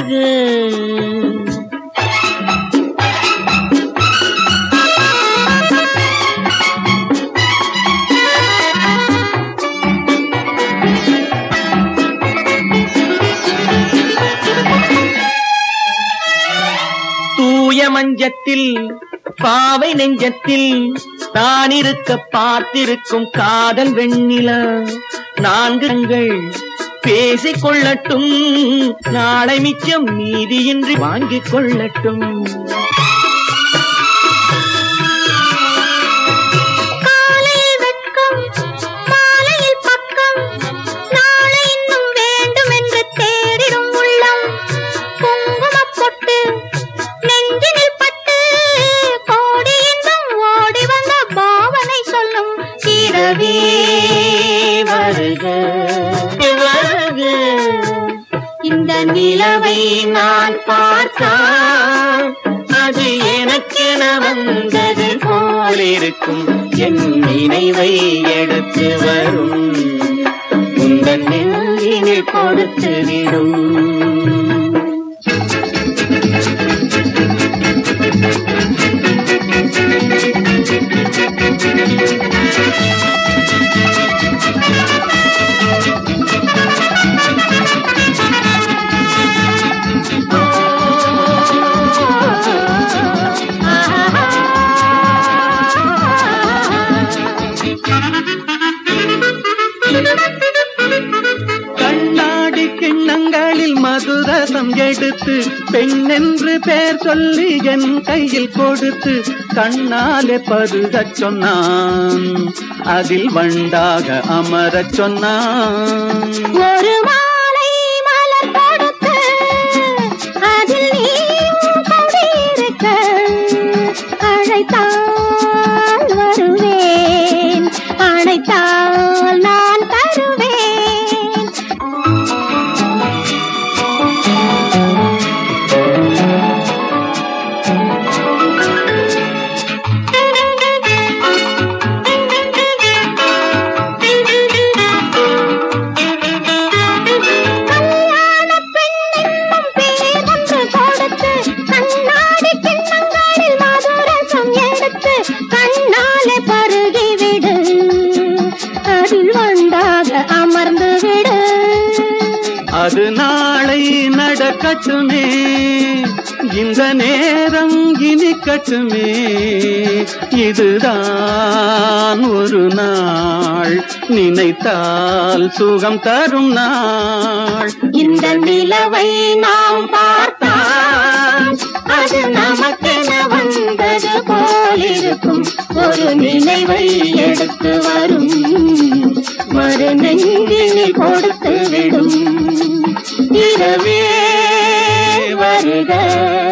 வருக தூய மஞ்சத்தில் பாவை நெஞ்சத்தில் தான் இருக்க பார்த்திருக்கும் காதல் வெண்ணிலா நான்கு கண்கள் பேசிக் கொள்ளட்டும் நாளை மிச்சம் நீதியின்றி வாங்கிக் கொள்ளட்டும் காலையில் வெட்கம் மாலையில் பக்கம் நாளை இன்னும் வேண்டும் என்று தேடிடும் உள்ளம் குங்குமப் பொட்டு நெஞ்சினில் பட்டு கோடி இன்பம் ஓடி வந்த பாவனை சொல்லும் இரவே வருக வருக இந்த நிலவை நான் பார்த்தால் அது எனக்கென வந்தது போலிருக்கும் என் நினைவை எடுத்து வரும் உந்தன் நெஞ்சினில் கொடுத்து விடும் கண்ணாடி கிண்ணங்களில் மதுரசம் எடுத்து பெண்ணென்று பேர் சொல்லி என் கையில் கொடுத்து கண்ணாலே பருகச் சொன்னான் அதில் வண்டாக அமரச் சொன்னான் ஒரு மாலை மலர் கொடுத்து அதில் நீயும் கொடியிருக்க அழைத்தால் வருவேன் அழைத்தால் நான் தருவேன் கல்யாண பெண்ணென்னும் பேர் ஒன்று கொடுத்து கண்ணாடி கிண்ணங்களில் மதுரசம் எடுத்து கண்ணாலே பருகிவிடு அதில் வண்டாக அமர்ந்து விடு அது நாளை நடக்கட்டுமே இந்த நேரம் இனிக்கட்டுமே இதுதான் ஒரு நாள் நினைத்தால் சுகம் தரும் நாள் இந்த நிலவை நாம் பார்த்தால் அது நமக்கென வந்தது போலிருக்கும் ஒரு நினைவை எடுத்து வரும் மறு நெஞ்சினில் கொடுத்து விடும் இரவே வருக